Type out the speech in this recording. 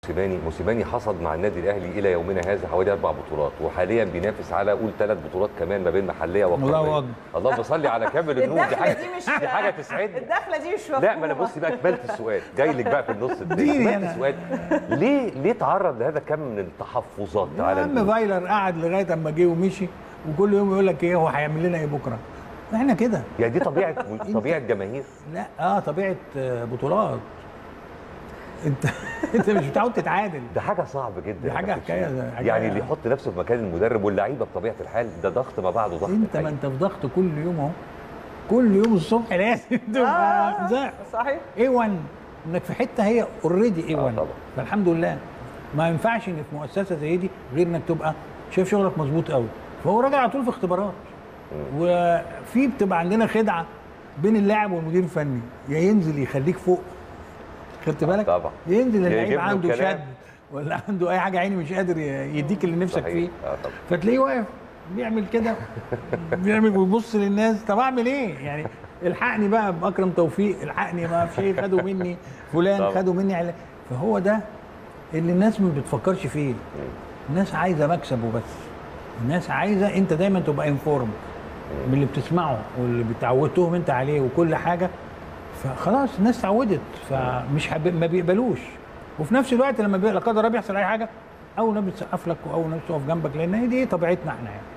موسيماني موسيماني حصد مع النادي الاهلي الى يومنا هذا حوالي اربع بطولات وحاليا بينافس على قول ثلاث بطولات كمان ما بين محليه الله وقاريه أكبر. اللهم صل على كامل النور دي الدخله حاجه دي مش دي حاجه تسعدني الدخله دي مش لا ما انا مفهومة. بصي بقى كملت السؤال جاي لك بقى في النص التاني اديني كملت أنا. السؤال ليه ليه تعرض لهذا كم من التحفظات يا على عم النور؟ فايلر قعد لغايه اما جه ومشي وكل يوم يقول لك ايه هو هيعمل لنا ايه بكره احنا كده يعني دي طبيعه طبيعه جماهير لا اه طبيعه آه، بطولات انت انت مش متعود تتعادل ده حاجه صعبه جدا دي يا حاجة كابتن حكاية- شيرين. حاجة- يعني اللي يحط نفسه في مكان المدرب واللعيبه بطبيعه الحال ده ضغط ما بعده ضغط انت ما الحقيقة. انت في ضغط كل يوم اهو كل يوم الصبح لازم تبقى آه، زق صحيح اي 1 انك في حته هي اوريدي اي آه 1 طبعا. فالحمد لله ما ينفعش ان في مؤسسه زي دي غير انك تبقى شايف شغلك مظبوط قوي فهو راجع على طول في اختبارات وفي بتبقى عندنا خدعه بين اللاعب والمدير الفني يا ينزل يخليك فوق خدت بالك طبعا. ينزل يا اللعيب يجيب له عنده كلام. شد ولا عنده اي حاجه عيني مش قادر يديك اللي نفسك صحيح. فيه آه طبعا. فتلاقيه واقف بيعمل كده بيعمل ويبص للناس طب اعمل ايه يعني الحقني بقى باكرم توفيق الحقني ما في ايه خدوا مني فلان طبعا. خدوا مني علا فهو ده اللي الناس ما بتفكرش فيه الناس عايزه مكسب وبس الناس عايزه انت دايما تبقى انفورم من اللي بتسمعه واللي بتعودتهم انت عليه وكل حاجه فخلاص الناس اتعودت فمش حب... ما بيقبلوش وفي نفس الوقت لما بي... لا قدر الله بيحصل اي حاجه اول ناس بتسقف لك واول ناس تقف جنبك لان هي دي طبيعتنا احنا يعني